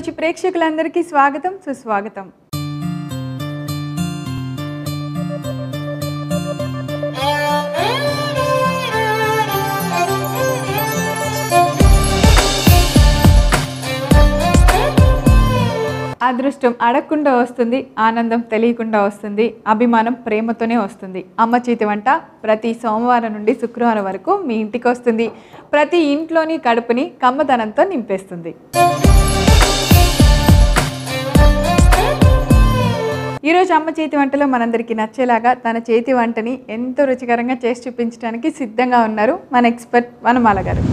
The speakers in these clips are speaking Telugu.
రుచి ప్రేక్షకులందరికీ స్వాగతం సుస్వాగతం అదృష్టం అడగకుండా వస్తుంది ఆనందం తెలియకుండా వస్తుంది అభిమానం ప్రేమతోనే వస్తుంది అమ్మ చేతి వంట ప్రతి సోమవారం నుండి శుక్రవారం వరకు మీ ఇంటికి వస్తుంది ప్రతి ఇంట్లోని కడుపుని కమ్మదనంతో నింపేస్తుంది ఈరోజు అమ్మ చేతి వంటలో మనందరికీ నచ్చేలాగా తన చేతి వంటని ఎంతో రుచికరంగా చేసి చూపించడానికి సిద్ధంగా ఉన్నారు మన ఎక్స్పర్ట్ వనమాల గారు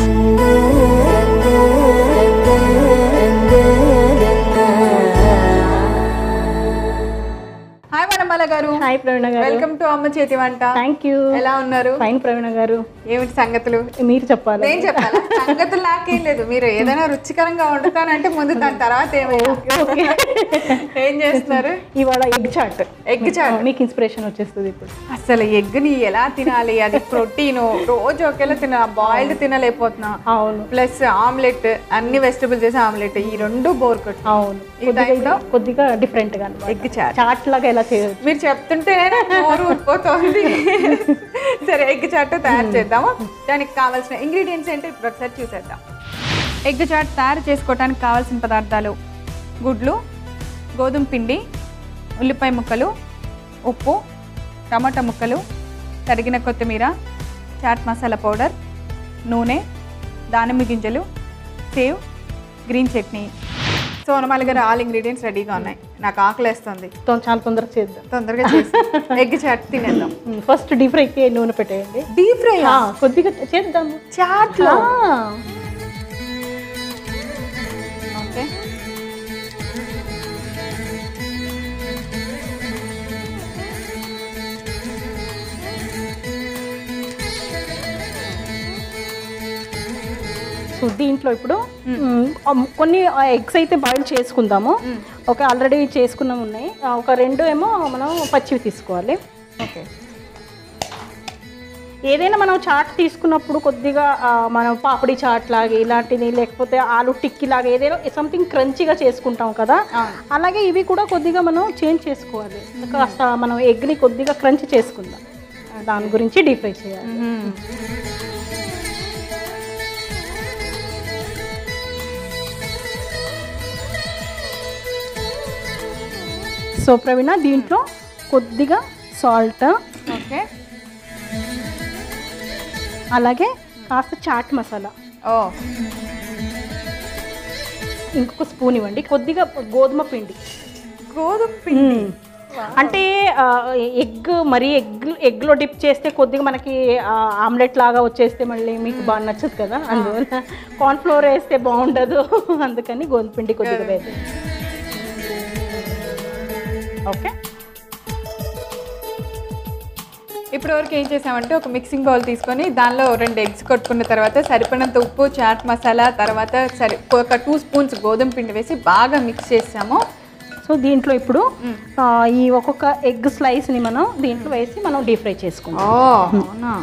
హాయ్ వనమాల గారు హాయ్ ప్రవీణ గారు వెల్కమ్ టు అమ్మ చేతి వంట థ్యాంక్ యూ ఎలా ఉన్నారు ఫైన్ ప్రవీణ గారు ఏమిటి సంగతులు మీరు చెప్పాలి నేను చెప్పాలా సంగతులు నాకేం లేదు మీరు ఏదైనా రుచికరంగా వండుతానంటే ముందు దాని తర్వాత ఏమైనా ఓకే ఏం చేస్తున్నారు ఇవాళ ఎగ్ చాట్ ఎగ్ చాట్ మీకు ఇన్స్పిరేషన్ వచ్చేస్తుంది ఇప్పుడు అసలు ఎగ్ని ఎలా తినాలి అది ప్రోటీన్ రోజు ఒకేలా తిన బాయిల్డ్ తినలేకపోతున్నా అవును ప్లస్ ఆమ్లెట్ అన్ని వెజిటబుల్స్ చేసి ఆమ్లెట్ ఈ రెండు బోర్ కొట్టు అవును ఈ కొద్దిగా టైంలో ఇది- కొద్దిగా డిఫరెంట్ గా ఎగ్ చాట్ చాట్ లాగా ఎలా చేయొచ్చు మీరు చెప్తుంటేనే నాకు నోరు ఊరిపోతుంది సరే ఎగ్ చాట్ తయారు చేద్దాము దానికి కావాల్సిన ఇంగ్రీడియంట్స్ ఏంటో ఇప్పుడు ఒకసారి చూసేద్దాం ఎగ్ చాట్ తయారు చేసుకోవడానికి కావాల్సిన పదార్థాలు గుడ్లు గోధుమ పిండి ఉల్లిపాయ ముక్కలు ఉప్పు టమాటా ముక్కలు తరిగిన కొత్తిమీర చాట్ మసాలా పౌడర్ నూనె దానిమ్మ గింజలు సేవ్ గ్రీన్ చట్నీ సోనమాల గారు ఆల్ ఇంగ్రీడియంట్స్ రెడీగా ఉన్నాయి నాకు ఆకలేస్తుంది తో- చాలా తొందరగా చేద్దాం తొందరగా చేసి ఎగ్ చాట్ తినేద్దాం ఫస్ట్ డీప్ ఫ్రైకి నూనె పెట్టేయండి డీప్ ఫ్రై ఆ, కొద్దిగా చేద్దాము చాట్ లో ఆ, ఓకే సో దీంట్లో ఇప్పుడు మ్, ఆ, కొన్ని ఎగ్స్ అయితే బాయిల్ చేసుకుందాము ఒక ఆల్రెడీ చేసుకున్నాం ఉన్నాయి ఆ, ఒక రెండు ఏమో మనం పచ్చివి తీసుకోవాలి ఓకే ఏదైనా మనం చాట్ తీసుకున్నప్పుడు కొద్దిగా ఆ, మనం పాపడి చాట్ లాగా ఇలాంటిది లేకపోతే ఆలు టిక్కి లాగా ఏదైనా సంథింగ్ క్రంచీగా చేసుకుంటాం కదా అవును. అలాగే ఇవి కూడా కొద్దిగా మనం చేంజ్ చేసుకోవాలి కాస్త మనం ఎగ్ని కొద్దిగా క్రంచ్ చేసుకుందాం దాని గురించి డీప్ ఫ్రై చేయాలి సో ప్రవీణ దీంట్లో కొద్దిగా సాల్ట్ ఓకే అలాగే కాస్త చాట్ మసాలా ఓ ఇంకొక స్పూన్ ఇవ్వండి కొద్దిగా గోధుమ పిండి గోధుమ పిండి అంటే ఆ, ఎగ్ మరీ ఎగ్ ఎగ్లో డిప్ చేస్తే కొద్దిగా మనకి ఆ, ఆమ్లెట్ లాగా వచ్చేస్తే మళ్ళీ మీకు బాగా నచ్చదు కదా అందువల్ల కార్న్ఫ్లోర్ వేస్తే బాగుండదు అందుకని గోధుమ పిండి కొద్దిగా వేసి ఓకే ఇప్పటి వరకు ఏం చేసామంటే ఒక మిక్సింగ్ బౌల్ తీసుకొని దానిలో రెండు ఎగ్స్ కొట్టుకున్న తర్వాత సరిపడినంత ఉప్పు చాట్ మసాలా తర్వాత సరి ఒక టూ స్పూన్స్ గోధుమ పిండి వేసి బాగా మిక్స్ చేసాము సో దీంట్లో ఇప్పుడు ఆ, ఈ ఒక్కొక్క ఎగ్ స్లైస్ని మనం దీంట్లో వేసి మనం డీప్ ఫ్రై చేసుకుందాం ఓ అవునా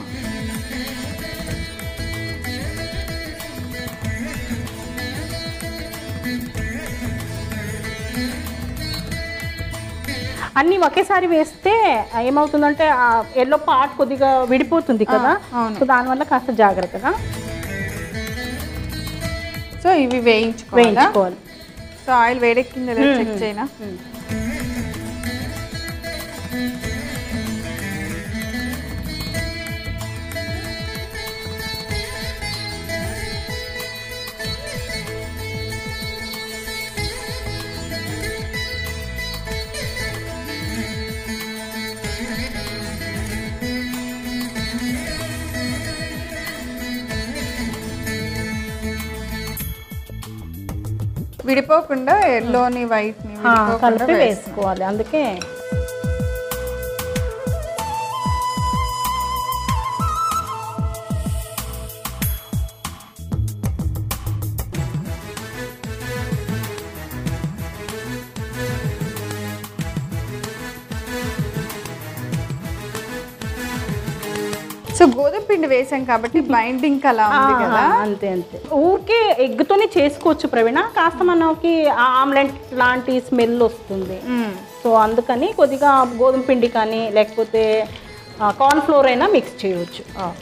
అన్నీ ఒకేసారి వేస్తే ఏమవుతుందంటే ఆ ఎల్లో పార్ట్ కొద్దిగా విడిపోతుంది కదా అవును. సో దానివల్ల కాస్త జాగ్రత్తగా సో ఇవి వేయించుకోవాలా వేయించుకోవాలి సో ఆయిల్ వేడెక్కిందో లేదో చెక్ చేయనా విడిపోకుండా ఎల్లోని వైట్ ని ఆ, విడిపోకుండా కలిపి వేస్తున్నాం. వేసుకోవాలి అందుకే సో గోధుమ పిండి వేసాం కాబట్టి బైండింగ్ అలా ఉంది కదా ఆ, అంతే అంతే ఊరికే ఎగ్తోనే చేసుకోవచ్చు ప్రవీణ కాస్త మనకి ఆమ్లెట్ లాంటి స్మెల్ వస్తుంది మ్మ్. సో అందుకని కొద్దిగా గోధుమ పిండి కానీ లేకపోతే కార్న్ ఫ్లోర్ అయినా మిక్స్ చేయవచ్చు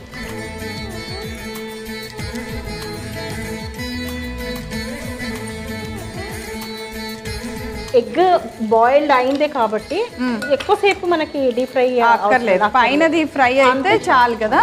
ఎగ్ బాయిల్డ్ అయిందే కాబట్టి ఎక్కువసేపు మనకి డీప్ ఫ్రై అక్కర్లేదు పైనది ఫ్రై అయితే చాలు కదా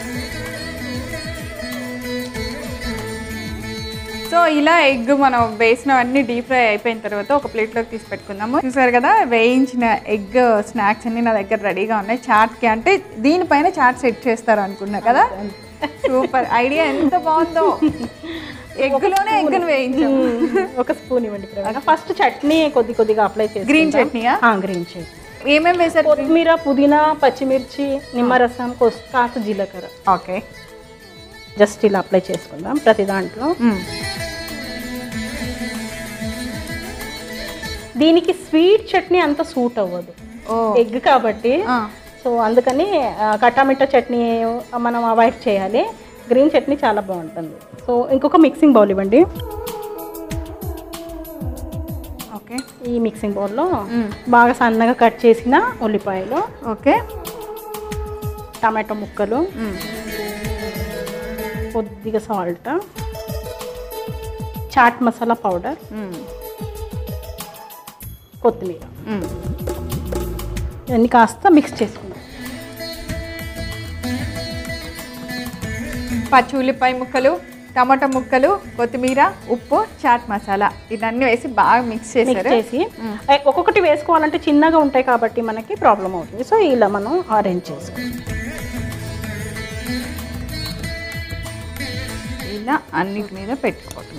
సో ఇలా ఎగ్ మనం వేసినవన్నీ డీప్ ఫ్రై అయిపోయిన తర్వాత ఒక ప్లేట్లోకి తీసి పెట్టుకుందాము చూసారు కదా వేయించిన ఎగ్ స్నాక్స్ అన్ని నా దగ్గర రెడీగా ఉన్నాయి చాట్కి అంటే దీనిపైన చాట్ సెట్ చేస్తారు అనుకున్నా కదా సూపర్ ఐడియా ఎంత బాగుందో ఎగ్లోనే ఎగ్గును వేయించాము ఒక స్పూన్ ఇవ్వండి ప్రవీణ ఫస్ట్ చట్నీ కొద్ది కొద్దిగా అప్లై చేసి గ్రీన్ చట్నీయా గ్రీన్ చట్నీ ఏమేమి వేసారు కొత్తిమీర పుదీనా పచ్చిమిర్చి నిమ్మరసం కొస్- కాస్త జీలకర్ర ఓకే జస్ట్ ఇలా అప్లై చేసుకుందాం ప్రతి దాంట్లో దీనికి స్వీట్ చట్నీ అంత సూట్ అవ్వదు ఓ ఎగ్ కాబట్టి ఆ. సో అందుకని ఆ, కట్టామిట్టా చట్నీ మనం అవాయిడ్ చేయాలి గ్రీన్ చట్నీ చాలా బాగుంటుంది సో ఇంకొక మిక్సింగ్ బౌల్ ఇవ్వండి ఓకే ఈ మిక్సింగ్ బౌల్లో బాగా సన్నగా కట్ చేసిన ఉల్లిపాయలు ఓకే టమాటో ముక్కలు కొద్దిగా సాల్ట్ చాట్ మసాలా పౌడర్ కొత్తిమీర ఇవన్నీ కాస్త మిక్స్ చేసుకుందాం పచ్చి ఉల్లిపాయ ముక్కలు టమాటా ముక్కలు కొత్తిమీర ఉప్పు చాట్ మసాలా ఇవన్నీ వేసి బాగా మిక్స్ మిక్స్ చేశారు చేసి ఏ, ఒక్కొక్కటి వేసుకోవాలంటే చిన్నగా ఉంటాయి కాబట్టి మనకి ప్రాబ్లం అవుతుంది సో ఇలా మనం అరేంజ్ చేసుకుంటాం ఇలా అన్నిటి మీద పెట్టుకోవటం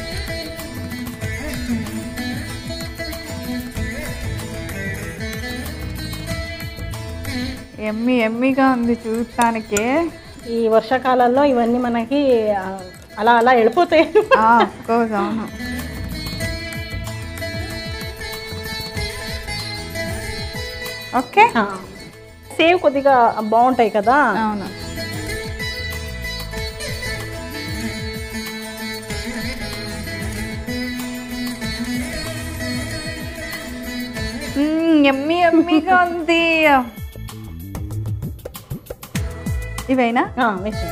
ఎమ్మి ఎమ్మిగా ఉంది చూడటానికే ఈ వర్షాకాలంలో ఇవన్నీ మనకి ఆ, అలా అలా వెళ్ళిపోతాయి కోర్స్ అవును ఓకే ఆ. సేవ్ కొద్దిగా బాగుంటాయి కదా అవును మ్మ్, ఎమ్మి ఎమ్మిగా ఉంది ఇవేనా ఆ, వేసేయండి.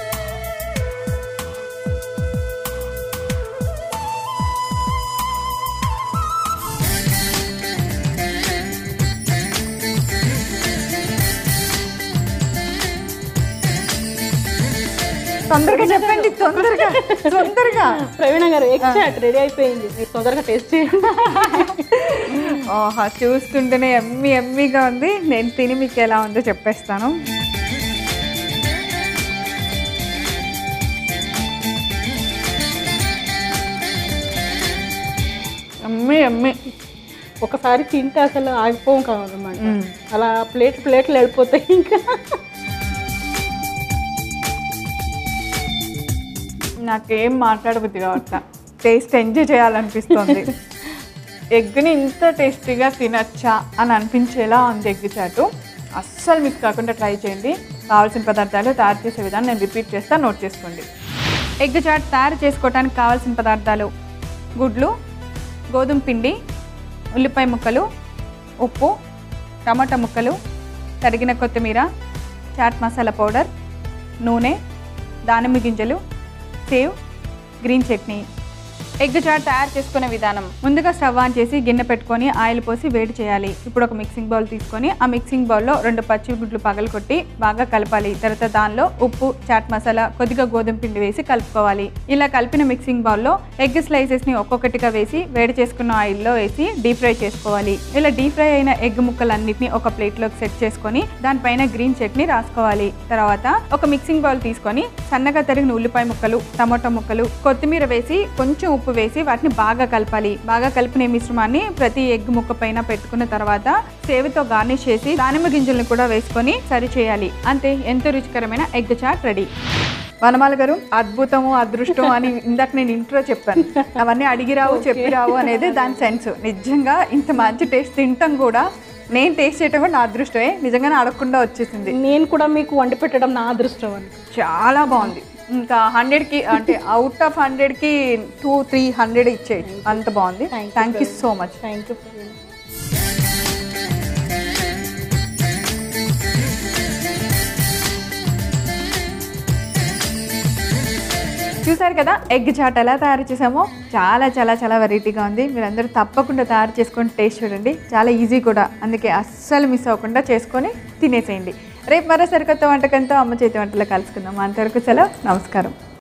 తొందరగా చెప్పండి తొందరగా తొందరగా ప్రవీణ గారు ఎగ్ చాట్ రెడీ అయిపోయింది మీరు తొందరగా టేస్ట్ చేయండి ఆహా చూస్తుంటేనే ఎమ్మి ఎమ్మిగా ఉంది నేను తిని మీకు ఎలా ఉందో చెప్పేస్తాను ఎమ్మి ఎమ్మి ఒకసారి తింటే అసలు ఆగిపోం కావాలన్నమాట అలా ప్లేట్ ప్లేట్లు వెళ్ళిపోతాయి ఇంకా నాకేం మాట్లాడబుద్ది కావట్లా టేస్ట్ ఎంజాయ్ చేయాలనిపిస్తుంది ఎగ్ని ఇంత టేస్టీగా తినచ్చా అని అనిపించేలా ఉంది ఎగ్ చాటు అస్సలు మిస్ కాకుండా ట్రై చేయండి కావాల్సిన పదార్థాలు తయారు చేసే విధానం నేను రిపీట్ చేస్తా నోట్ చేసుకోండి ఎగ్ చాట్ తయారు చేసుకోవడానికి కావాల్సిన పదార్థాలు గుడ్లు గోధుమ పిండి ఉల్లిపాయ ముక్కలు ఉప్పు టమాటా ముక్కలు తరిగిన కొత్తిమీర చాట్ మసాలా పౌడర్ నూనె దానిమ్మ గింజలు సేవ్ గ్రీన్ చట్నీ ఎగ్ చాట్ తయారు చేసుకునే విధానం ముందుగా స్టవ్ ఆన్ చేసి గిన్నె పెట్టుకొని ఆయిల్ పోసి వేడి చేయాలి ఇప్పుడు ఒక మిక్సింగ్ బౌల్ తీసుకొని ఆ మిక్సింగ్ బౌల్లో రెండు పచ్చి గుడ్లు పగలకొట్టి బాగా కలపాలి తర్వాత దానిలో ఉప్పు చాట్ మసాలా కొద్దిగా గోధుమ పిండి వేసి కలుపుకోవాలి ఇలా కలిపిన మిక్సింగ్ బౌల్లో ఎగ్ స్లైసెస్ ని ఒక్కొక్కటిగా వేసి వేడి చేసుకున్న ఆయిల్లో వేసి డీప్ ఫ్రై చేసుకోవాలి ఇలా డీప్ ఫ్రై అయిన ఎగ్ ముక్కలన్నిటిని ఒక ప్లేట్లోకి సెట్ చేసుకొని దానిపైన గ్రీన్ చట్నీ రాసుకోవాలి తర్వాత ఒక మిక్సింగ్ బౌల్ తీసుకొని సన్నగా తరిగిన ఉల్లిపాయ ముక్కలు టమాటో ముక్కలు కొత్తిమీర వేసి కొంచెం ఉప్పు వేసి వాటిని బాగా కలపాలి బాగా కలిపిన ఈ మిశ్రమాన్ని ప్రతి ఎగ్ ముక్క పైన పెట్టుకున్న తర్వాత సేవితో గార్నిష్ చేసి దానిమ్మ గింజలను కూడా వేసుకొని సరి చేయాలి అంతే ఎంతో రుచికరమైన ఎగ్ చాట్ రెడీ వనమాల గారు అద్భుతము అదృష్టం అని ఇందాక నేను ఇంట్రో చెప్పాను అవన్నీ అడిగిరావు చెప్పిరావు అనేది దాని సెన్స్ నిజంగా ఇంత మంచి టేస్ట్ తింటాం కూడా నేను టేస్ట్ చేయటం కూడా నా అదృష్టమే నిజంగానే అడగకుండా వచ్చేసింది నేను కూడా మీకు వండి పెట్టడం నా అదృష్టం అని చాలా బాగుంది ఇంకా హండ్రెడ్కి అంటే అవుట్ ఆఫ్ హండ్రెడ్కి టూ త్రీ హండ్రెడ్ ఇచ్చేయచ్చు అంత బాగుంది Thank you thank you so much thank you చూసారు కదా ఎగ్ చాట్ ఎలా తయారు చేసామో చాలా చాలా చాలా వెరైటీగా ఉంది మీరందరూ తప్పకుండా తయారు చేసుకొని టేస్ట్ చూడండి చాలా ఈజీ కూడా అందుకే అస్సలు మిస్ అవ్వకుండా చేసుకొని తినేసేయండి రేపు మరో సరికొత్త వంటకంతో అమ్మ చేతి వంటలో కలుసుకుందాం అంతవరకు సెలవు నమస్కారం